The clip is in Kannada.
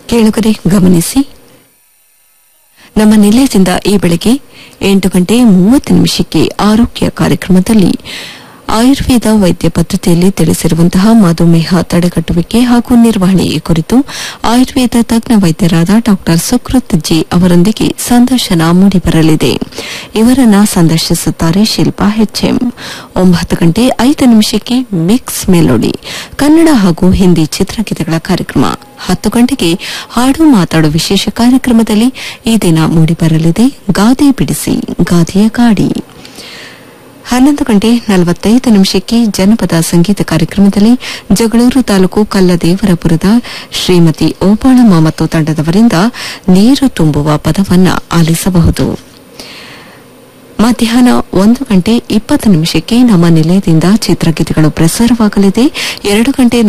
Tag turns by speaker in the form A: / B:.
A: ಕೇಳುಗರೆ ಗಮನಿಸಿ ನಮ್ಮ ನಿಲಯದಿಂದ ಈ ಬೆಳಗ್ಗೆ ಎಂಟು ಗಂಟೆ ಮೂವತ್ತು ನಿಮಿಷಕ್ಕೆ ಆರೋಗ್ಯ ಕಾರ್ಯಕ್ರಮದಲ್ಲಿ ಆಯುರ್ವೇದ ವೈದ್ಯ ಪದ್ಧತಿಯಲ್ಲಿ ತಿಳಿಸಿರುವಂತಹ ಮಧುಮೇಹ ತಡೆಗಟ್ಟುವಿಕೆ ಹಾಗೂ ನಿರ್ವಹಣೆ ಈ ಕುರಿತು ಆಯುರ್ವೇದ ತಜ್ಞ ವೈದ್ಯರಾದ ಡಾ ಸುಕೃತ್ ಜಿ ಅವರೊಂದಿಗೆ ಸಂದರ್ಶನ ಮೂಡಿಬರಲಿದೆ ಇವರನ್ನ ಸಂದರ್ಶಿಸುತ್ತಾರೆ ಶಿಲ್ಪಾ ಎಚ್ಎಂ ಒಂಬತ್ತು ಗಂಟೆ ಐದು ನಿಮಿಷಕ್ಕೆ ಮಿಕ್ಸ್ ಮೆಲೋಡಿ ಕನ್ನಡ ಹಾಗೂ ಹಿಂದಿ ಚಿತ್ರಗೀತೆಗಳ ಕಾರ್ಯಕ್ರಮ ಹತ್ತು ಗಂಟೆಗೆ ಹಾಡು ಮಾತಾಡು ವಿಶೇಷ ಕಾರ್ಯಕ್ರಮದಲ್ಲಿ ಈ ದಿನ ಮೂಡಿಬರಲಿದೆ ಗಾದೆ ಬಿಡಿಸಿ ಗಾದೆಯ ಗಾಡಿ ಹನ್ನೊಂದು ಗಂಟೆ ನಲವತ್ತೈದು ನಿಮಿಷಕ್ಕೆ ಜನಪದ ಸಂಗೀತ ಕಾರ್ಯಕ್ರಮದಲ್ಲಿ ಜಗಳೂರು ತಾಲೂಕು ಕಲ್ಲದೇವರಪುರದ ಶ್ರೀಮತಿ ಓಬಾಳಮ್ಮ ಮತ್ತು ತಂಡದವರಿಂದ ನೀರು ತುಂಬುವ ಪದವನ್ನ ಆಲಿಸಬಹುದು ಮಧ್ಯಾಹ್ನ ಒಂದು ಗಂಟೆ ಇಪ್ಪತ್ತು ನಿಮಿಷಕ್ಕೆ ನಮ್ಮ ನಿಲಯದಿಂದ ಚಿತ್ರಗೀತೆಗಳು ಪ್ರಸಾರವಾಗಲಿದೆ ಎರಡು ಗಂಟೆ